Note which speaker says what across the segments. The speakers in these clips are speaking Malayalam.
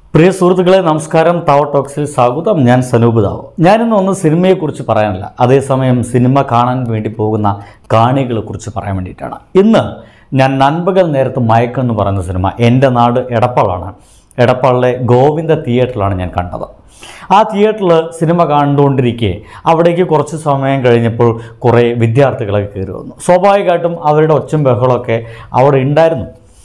Speaker 1: പ്രിയ സുഹൃത്തുക്കളെ നമസ്കാരം താവ ടോക്സിൽ സ്വാഗതം ഞാൻ സനൂപ് താവ് ഞാനിന്ന് ഒന്ന് സിനിമയെക്കുറിച്ച് പറയാനല്ല അതേസമയം സിനിമ കാണാൻ വേണ്ടി പോകുന്ന കാണികളെ കുറിച്ച് പറയാൻ വേണ്ടിയിട്ടാണ് ഇന്ന് ഞാൻ നൻപകൽ നേരത്ത് മയക്കെന്ന് പറയുന്ന സിനിമ എൻ്റെ നാട് എടപ്പാളാണ് എടപ്പാളിലെ ഗോവിന്ദ തിയേറ്ററിലാണ് ഞാൻ കണ്ടത് ആ തിയേറ്ററിൽ സിനിമ കണ്ടുകൊണ്ടിരിക്കെ അവിടേക്ക് കുറച്ച് സമയം കഴിഞ്ഞപ്പോൾ കുറേ വിദ്യാർത്ഥികളൊക്കെ കയറി വന്നു സ്വാഭാവികമായിട്ടും അവരുടെ ഒച്ചും ബഹളമൊക്കെ അവിടെ ഉണ്ടായിരുന്നു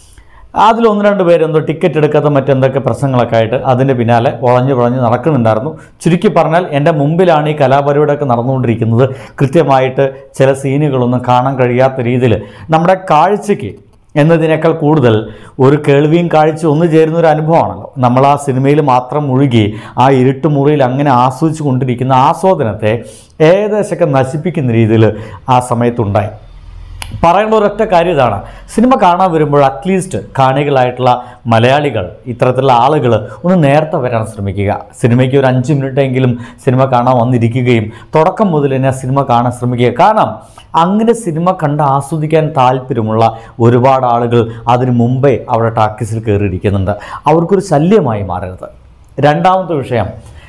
Speaker 1: അതിൽ ഒന്ന് രണ്ട് പേര് എന്തോ ടിക്കറ്റ് എടുക്കാത്ത മറ്റെന്തൊക്കെ പ്രശ്നങ്ങളൊക്കെ ആയിട്ട് അതിൻ്റെ പിന്നാലെ വളഞ്ഞു വളഞ്ഞ് നടക്കുന്നുണ്ടായിരുന്നു ചുരുക്കി പറഞ്ഞാൽ എൻ്റെ മുമ്പിലാണ് ഈ കലാപരിപാടിയൊക്കെ നടന്നുകൊണ്ടിരിക്കുന്നത് കൃത്യമായിട്ട് ചില സീനുകളൊന്നും കാണാൻ കഴിയാത്ത രീതിയിൽ നമ്മുടെ കാഴ്ചയ്ക്ക് എന്നതിനേക്കാൾ കൂടുതൽ ഒരു കേൾവിയും കാഴ്ച ഒന്നു ചേരുന്ന ഒരു അനുഭവമാണല്ലോ നമ്മൾ ആ സിനിമയിൽ മാത്രം മുഴുകി ആ ഇരുട്ട് മുറിയിൽ അങ്ങനെ ആസ്വദിച്ചു കൊണ്ടിരിക്കുന്ന ആസ്വാദനത്തെ ഏകദേശമൊക്കെ നശിപ്പിക്കുന്ന രീതിയിൽ ആ സമയത്തുണ്ടായി പറയേണ്ട ഒരൊറ്റ കാര്യം ഇതാണ് സിനിമ കാണാൻ വരുമ്പോൾ അറ്റ്ലീസ്റ്റ് കാണികളായിട്ടുള്ള മലയാളികൾ ഇത്തരത്തിലുള്ള ആളുകൾ ഒന്ന് നേരത്തെ വരാൻ ശ്രമിക്കുക സിനിമയ്ക്ക് ഒരു അഞ്ച് മിനിറ്റെങ്കിലും സിനിമ കാണാൻ വന്നിരിക്കുകയും തുടക്കം മുതൽ തന്നെ ആ സിനിമ കാണാൻ ശ്രമിക്കുക കാരണം അങ്ങനെ സിനിമ കണ്ട് ആസ്വദിക്കാൻ താല്പര്യമുള്ള ഒരുപാട് ആളുകൾ അതിന് മുമ്പേ അവിടെ ടാക്കീസിൽ കയറിയിരിക്കുന്നുണ്ട് അവർക്കൊരു ശല്യമായി മാറരുത് രണ്ടാമത്തെ വിഷയം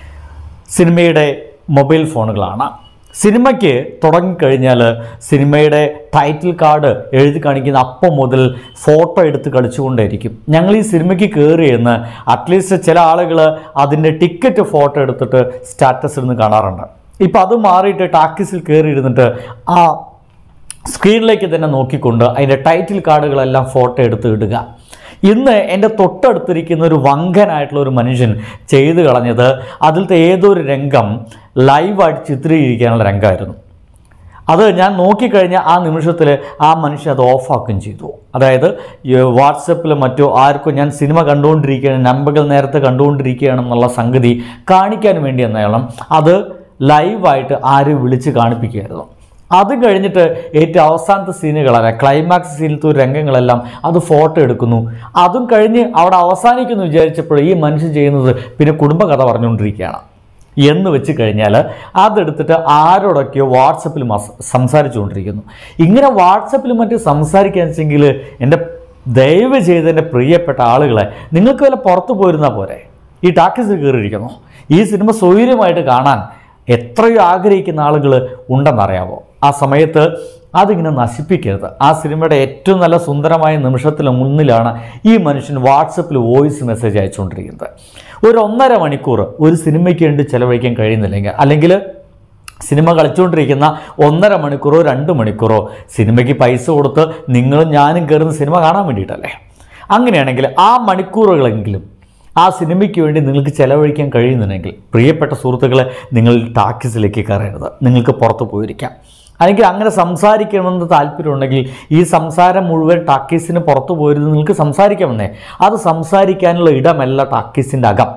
Speaker 1: സിനിമയുടെ മൊബൈൽ ഫോണുകളാണ് സിനിമയ്ക്ക് തുടങ്ങിക്കഴിഞ്ഞാൽ സിനിമയുടെ ടൈറ്റിൽ കാർഡ് എഴുതി കാണിക്കുന്ന അപ്പം മുതൽ ഫോട്ടോ എടുത്ത് കളിച്ചുകൊണ്ടേയിരിക്കും ഞങ്ങൾ ഈ സിനിമയ്ക്ക് കയറിയെന്ന് അറ്റ്ലീസ്റ്റ് ചില ആളുകൾ അതിൻ്റെ ടിക്കറ്റ് ഫോട്ടോ എടുത്തിട്ട് സ്റ്റാറ്റസ് ഇടുന്ന് കാണാറുണ്ട് ഇപ്പം അത് മാറിയിട്ട് ടാക്കീസിൽ കയറി ഇരുന്നിട്ട് ആ സ്ക്രീനിലേക്ക് തന്നെ നോക്കിക്കൊണ്ട് അതിൻ്റെ ടൈറ്റിൽ കാർഡുകളെല്ലാം ഫോട്ടോ എടുത്ത് ഇടുക ഇന്ന് എൻ്റെ തൊട്ടടുത്തിരിക്കുന്ന ഒരു വങ്കനായിട്ടുള്ള ഒരു മനുഷ്യൻ ചെയ്തു കളഞ്ഞത് അതിലത്തെ ഏതൊരു രംഗം ലൈവായിട്ട് ചിത്രീകരിക്കാനുള്ള രംഗമായിരുന്നു അത് ഞാൻ നോക്കിക്കഴിഞ്ഞ ആ നിമിഷത്തിൽ ആ മനുഷ്യൻ അത് ഓഫാക്കുകയും ചെയ്തു അതായത് വാട്സപ്പിൽ മറ്റോ ആർക്കും ഞാൻ സിനിമ കണ്ടുകൊണ്ടിരിക്കുകയാണ് നമ്പകൾ നേരത്തെ കണ്ടുകൊണ്ടിരിക്കുകയാണെന്നുള്ള സംഗതി കാണിക്കാൻ വേണ്ടി എന്നയാളും അത് ലൈവായിട്ട് ആരും വിളിച്ച് കാണിപ്പിക്കുകയായിരുന്നു അത് കഴിഞ്ഞിട്ട് ഏറ്റവും അവസാനത്തെ സീനുകളല്ല ക്ലൈമാക്സ് സീനിലത്തെ ഒരു രംഗങ്ങളെല്ലാം അത് ഫോട്ടോ എടുക്കുന്നു അതും കഴിഞ്ഞ് അവിടെ അവസാനിക്കുന്നു വിചാരിച്ചപ്പോൾ ഈ മനുഷ്യൻ ചെയ്യുന്നത് പിന്നെ കുടുംബകഥ പറഞ്ഞുകൊണ്ടിരിക്കുകയാണ് എന്ന് വെച്ച് കഴിഞ്ഞാൽ അതെടുത്തിട്ട് ആരോടൊക്കെയോ വാട്സപ്പിൽ മസ് സംസാരിച്ചുകൊണ്ടിരിക്കുന്നു ഇങ്ങനെ വാട്സപ്പിൽ മറ്റ് സംസാരിക്കാൻ വെച്ചെങ്കിൽ എൻ്റെ ദയവ് ചെയ്ത് എൻ്റെ പ്രിയപ്പെട്ട ആളുകളെ നിങ്ങൾക്ക് വല്ല പുറത്ത് പോയിരുന്നാൽ പോരെ ഈ ടാക്കീസിൽ കയറിയിരിക്കുന്നു ഈ സിനിമ സൗകര്യമായിട്ട് കാണാൻ എത്രയോ ആഗ്രഹിക്കുന്ന ആളുകൾ ഉണ്ടെന്നറിയാമോ ആ സമയത്ത് അതിങ്ങനെ നശിപ്പിക്കരുത് ആ സിനിമയുടെ ഏറ്റവും നല്ല സുന്ദരമായ നിമിഷത്തിൽ മുന്നിലാണ് ഈ മനുഷ്യൻ വാട്സപ്പിൽ വോയിസ് മെസ്സേജ് അയച്ചുകൊണ്ടിരിക്കുന്നത് ഒരു ഒന്നര മണിക്കൂർ ഒരു സിനിമയ്ക്ക് വേണ്ടി ചിലവഴിക്കാൻ കഴിയുന്നില്ലെങ്കിൽ അല്ലെങ്കിൽ സിനിമ കളിച്ചുകൊണ്ടിരിക്കുന്ന ഒന്നര മണിക്കൂറോ രണ്ട് മണിക്കൂറോ സിനിമയ്ക്ക് പൈസ കൊടുത്ത് നിങ്ങളും ഞാനും കയറുന്ന സിനിമ കാണാൻ വേണ്ടിയിട്ടല്ലേ അങ്ങനെയാണെങ്കിൽ ആ മണിക്കൂറുകളെങ്കിലും ആ സിനിമയ്ക്ക് വേണ്ടി നിങ്ങൾക്ക് ചെലവഴിക്കാൻ കഴിയുന്നുണ്ടെങ്കിൽ പ്രിയപ്പെട്ട സുഹൃത്തുക്കളെ നിങ്ങൾ ടാക്കീസിലേക്ക് കയറരുത് നിങ്ങൾക്ക് പുറത്ത് പോയിരിക്കാം അല്ലെങ്കിൽ അങ്ങനെ സംസാരിക്കണമെന്ന് താല്പര്യമുണ്ടെങ്കിൽ ഈ സംസാരം മുഴുവൻ ടാക്കീസിന് പുറത്ത് പോയിരുന്ന് നിങ്ങൾക്ക് സംസാരിക്കാമെന്നേ അത് സംസാരിക്കാനുള്ള ഇടമല്ല ടാക്കീസിൻ്റെ അകം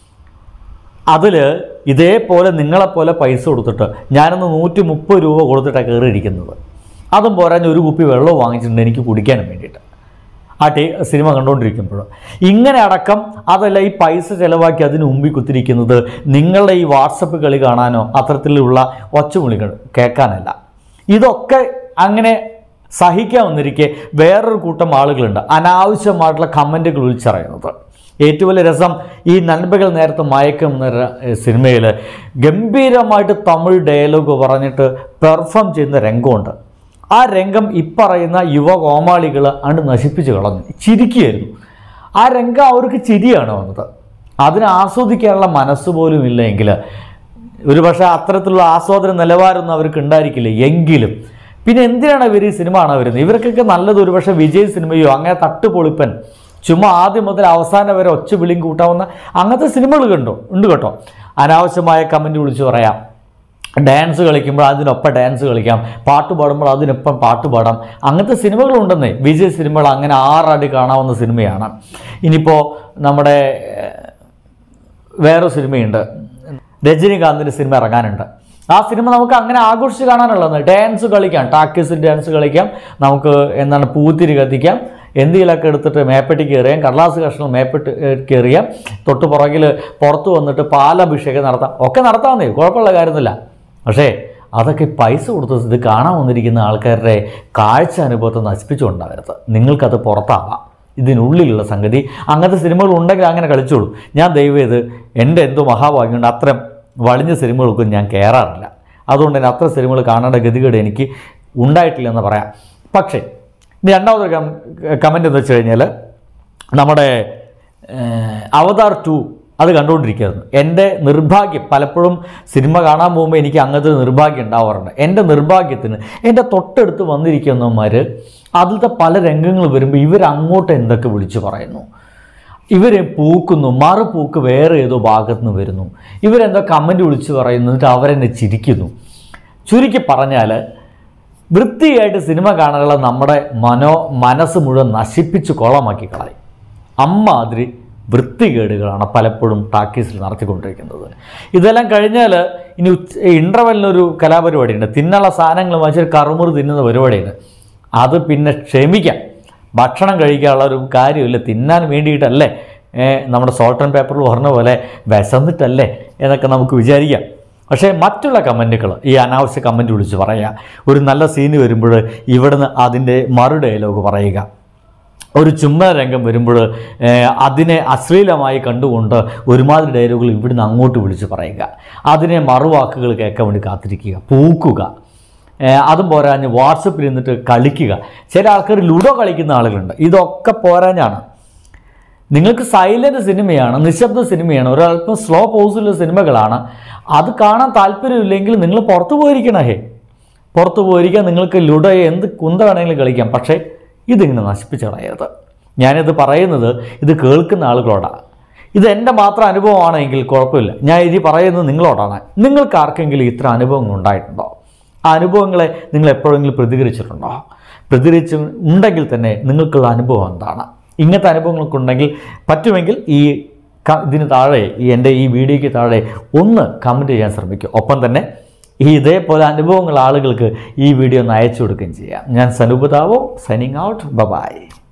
Speaker 1: അതിൽ ഇതേപോലെ നിങ്ങളെപ്പോലെ പൈസ കൊടുത്തിട്ട് ഞാനൊന്ന് നൂറ്റി മുപ്പത് രൂപ കൊടുത്തിട്ടാണ് കയറിയിരിക്കുന്നത് അതും പോരാഞ്ഞ് ഒരു കുപ്പി വെള്ളം വാങ്ങിച്ചിട്ടുണ്ട് എനിക്ക് കുടിക്കാനും വേണ്ടിയിട്ട് ആ ടേ സിനിമ കണ്ടുകൊണ്ടിരിക്കുമ്പോൾ ഇങ്ങനെ അടക്കം അതല്ല ഈ പൈസ ചിലവാക്കി അതിന് മുമ്പിൽ കുത്തിരിക്കുന്നത് നിങ്ങളുടെ ഈ വാട്സപ്പ് കളി കാണാനോ അത്തരത്തിലുള്ള ഒച്ചവിളികൾ കേൾക്കാനല്ല ഇതൊക്കെ അങ്ങനെ സഹിക്കാമെന്നിരിക്കെ വേറൊരു കൂട്ടം ആളുകളുണ്ട് അനാവശ്യമായിട്ടുള്ള കമൻറ്റുകൾ വിളിച്ചറിയുന്നത് ഏറ്റവും വലിയ രസം ഈ നൻപകൾ നേരത്തെ മയക്കം എന്ന സിനിമയിൽ ഗംഭീരമായിട്ട് തമിഴ് ഡയലോഗ് പറഞ്ഞിട്ട് പെർഫോം ചെയ്യുന്ന രംഗമുണ്ട് ആ രംഗം ഇപ്പറയുന്ന യുവ കോമാളികൾ അണ്ട് നശിപ്പിച്ച് കളഞ്ഞു ചിരിക്കുകയായിരുന്നു ആ രംഗം അവർക്ക് ചിരിയാണ് വന്നത് അതിനെ ആസ്വദിക്കാനുള്ള മനസ്സ് പോലും ഇല്ലെങ്കിൽ ഒരു പക്ഷേ അത്തരത്തിലുള്ള ആസ്വാദന നിലവാരമൊന്നും അവർക്ക് ഉണ്ടായിരിക്കില്ല എങ്കിലും പിന്നെ എന്തിനാണ് ഇവർ ഈ സിനിമ കാണാൻ വരുന്നത് ഇവർക്കൊക്കെ നല്ലത് ഒരുപക്ഷെ വിജയ് സിനിമയോ അങ്ങനെ തട്ടുപൊളിപ്പൻ ചുമ്മാ ആദ്യം മുതൽ അവസാനം വരെ ഒച്ച വിളിയും കൂട്ടാവുന്ന അങ്ങനത്തെ സിനിമകൾ കണ്ടോ ഉണ്ട് കേട്ടോ അനാവശ്യമായ കമൻറ്റ് വിളിച്ച് പറയാം ഡാൻസ് കളിക്കുമ്പോൾ അതിനൊപ്പം ഡാൻസ് കളിക്കാം പാട്ട് പാടുമ്പോൾ അതിനൊപ്പം പാട്ട് പാടാം അങ്ങനത്തെ സിനിമകളുണ്ടെന്നേ വിജയ് സിനിമകൾ അങ്ങനെ ആറാടി കാണാവുന്ന സിനിമയാണ് ഇനിയിപ്പോൾ നമ്മുടെ ഏഹ്, വേറെ സിനിമയുണ്ട് രജനികാന്തിൻ്റെ സിനിമ ഇറങ്ങാനുണ്ട് ആ സിനിമ നമുക്ക് അങ്ങനെ ആഘോഷിച്ച് കാണാനുള്ളത് ഡാൻസ് കളിക്കാം ടാക്കീസിൽ ഡാൻസ് കളിക്കാം നമുക്ക് എന്താണ് പൂത്തിരി കത്തിക്കാം എന്തെങ്കിലുമൊക്കെ എടുത്തിട്ട് മേപ്പെട്ടിക്ക് എറിയാം കടലാസ് കഷ്ണം മേപ്പെട്ട് എറിയാം തൊട്ട് പുറകിൽ പുറത്ത് വന്നിട്ട് പാലഭിഷേകം നടത്താം ഒക്കെ നടത്താമെന്നേ കുഴപ്പമുള്ള കാര്യമൊന്നുമില്ല പക്ഷേ അതൊക്കെ പൈസ കൊടുത്ത് ഇത് കാണാൻ വന്നിരിക്കുന്ന ആൾക്കാരുടെ കാഴ്ച അനുഭവത്തെ നശിപ്പിച്ചുകൊണ്ടാകരുത് നിങ്ങൾക്കത് പുറത്താവാം ഇതിനുള്ളിലുള്ള സംഗതി അങ്ങനത്തെ സിനിമകൾ ഉണ്ടെങ്കിൽ അങ്ങനെ കളിച്ചോളൂ ഞാൻ ദയവ് ചെയ്ത് എൻ്റെ എന്തോ മഹാഭാഗ്യം കൊണ്ട് അത്തരം വളിഞ്ഞ സിനിമകൾക്കും ഞാൻ കയറാറില്ല അതുകൊണ്ട് തന്നെ അത്ര സിനിമകൾ കാണേണ്ട ഗതികേട് എനിക്ക് ഉണ്ടായിട്ടില്ല എന്ന് പറയാം പക്ഷേ ഇനി രണ്ടാമതൊരു കമൻറ്റ് എന്ന് വെച്ച് കഴിഞ്ഞാൽ നമ്മുടെ ഏഹ്, അവതാർ ടു അത് കണ്ടുകൊണ്ടിരിക്കുകയായിരുന്നു എൻ്റെ നിർഭാഗ്യം പലപ്പോഴും സിനിമ കാണാൻ പോകുമ്പോൾ എനിക്ക് അങ്ങനത്തെ ഒരു നിർഭാഗ്യം ഉണ്ടാവാറുണ്ട് എൻ്റെ നിർഭാഗ്യത്തിന് എൻ്റെ തൊട്ടടുത്ത് വന്നിരിക്കുന്നവന്മാർ അതിലത്തെ പല രംഗങ്ങൾ വരുമ്പോൾ ഇവരങ്ങോട്ട് എന്തൊക്കെ വിളിച്ചു പറയുന്നു ഇവരെ പൂക്കുന്നു മറുപൂക്ക് വേറെ ഏതോ ഭാഗത്ത് നിന്ന് വരുന്നു ഇവരെന്തോ കമൻറ്റ് വിളിച്ച് പറയുന്നു എന്നിട്ട് അവരെന്നെ ചിരിക്കുന്നു ചുരുക്കി പറഞ്ഞാൽ വൃത്തിയായിട്ട് സിനിമ കാണാനുള്ള നമ്മുടെ മനോ മനസ്സ് മുഴുവൻ നശിപ്പിച്ച് കൊളമാക്കി കളയും അമ്മാതിരി വൃത്തികേടുകളാണ് പലപ്പോഴും ടാക്കീസിൽ നടത്തിക്കൊണ്ടിരിക്കുന്നത് ഇതെല്ലാം കഴിഞ്ഞാൽ ഇനി ഉച്ച ഇൻ്റർവെല്ലിനൊരു കലാപരിപാടിയുണ്ട് തിന്നുള്ള സാധനങ്ങൾ വാങ്ങിച്ച് കറുമുറ് തിന്നുന്ന പരിപാടിയാണ് അത് പിന്നെ ക്ഷമിക്കാം ഭക്ഷണം കഴിക്കാനുള്ള ഒരു കാര്യമില്ല തിന്നാൻ വേണ്ടിയിട്ടല്ലേ ഏ, നമ്മുടെ സോൾട്ട് ആൻഡ് പേപ്പറിൽ പറഞ്ഞ പോലെ വിശന്നിട്ടല്ലേ എന്നൊക്കെ നമുക്ക് വിചാരിക്കാം പക്ഷേ മറ്റുള്ള കമൻറ്റുകൾ ഈ അനാവശ്യ കമൻറ്റ് വിളിച്ച് പറയുക ഒരു നല്ല സീന് വരുമ്പോൾ ഇവിടുന്ന് അതിൻ്റെ മറു ഡയലോഗ് പറയുക ഒരു ചുമ്മ രംഗം വരുമ്പോൾ ഏഹ്, അതിനെ അശ്ലീലമായി കണ്ടുകൊണ്ട് ഒരുമാതിരി ഡയലോഗുകൾ ഇവിടുന്ന് അങ്ങോട്ട് വിളിച്ച് പറയുക അതിനെ മറുവാക്കുകൾ കേൾക്കാൻ വേണ്ടി കാത്തിരിക്കുക പൂക്കുക ഏഹ്, അതും പോരാഞ്ഞ് വാട്സപ്പിൽ നിന്നിട്ട് കളിക്കുക ചില ആൾക്കാർ ലുഡോ കളിക്കുന്ന ആളുകളുണ്ട് ഇതൊക്കെ പോരാഞ്ഞാണ് നിങ്ങൾക്ക് സൈലൻ്റ് സിനിമയാണ് നിശബ്ദ സിനിമയാണ് ഒരല്പം സ്ലോ പോസിലുള്ള സിനിമകളാണ് അത് കാണാൻ താല്പര്യമില്ലെങ്കിൽ നിങ്ങൾ പുറത്തു പോയിരിക്കണം ഹേ പുറത്തു പോയിരിക്കാൻ നിങ്ങൾക്ക് ലുഡോ എന്ത് കുന്ത വേണമെങ്കിലും കളിക്കാം പക്ഷേ ഇതിങ്ങനെ നശിപ്പിച്ച് കളയരുത് ഞാനിത് പറയുന്നത് ഇത് കേൾക്കുന്ന ആളുകളോടാണ് ഇത് എൻ്റെ മാത്രം അനുഭവമാണെങ്കിൽ കുഴപ്പമില്ല ഞാൻ ഇത് പറയുന്നത് നിങ്ങളോടാണ് നിങ്ങൾക്ക് ആർക്കെങ്കിലും ഇത്ര അനുഭവങ്ങൾ ഉണ്ടായിട്ടുണ്ടോ ആ അനുഭവങ്ങളെ നിങ്ങൾ എപ്പോഴെങ്കിലും പ്രതികരിച്ചിട്ടുണ്ടോ പ്രതികരിച്ച് ഉണ്ടെങ്കിൽ തന്നെ നിങ്ങൾക്കുള്ള അനുഭവം എന്താണ് ഇങ്ങനത്തെ അനുഭവങ്ങളൊക്കെ ഉണ്ടെങ്കിൽ പറ്റുമെങ്കിൽ ഈ ക- ഇതിന് താഴെ ഈ എൻ്റെ ഈ വീഡിയോയ്ക്ക് താഴെ ഒന്ന് കമൻറ്റ് ചെയ്യാൻ ശ്രമിക്കുക ഒപ്പം തന്നെ ഈ ഇതേപോലെ അനുഭവങ്ങൾ ആളുകൾക്ക് ഈ വീഡിയോ ഒന്ന് അയച്ചു കൊടുക്കുകയും ചെയ്യാം ഞാൻ സനുപതാവോ സൈനിങ് ഔട്ട് ബൈ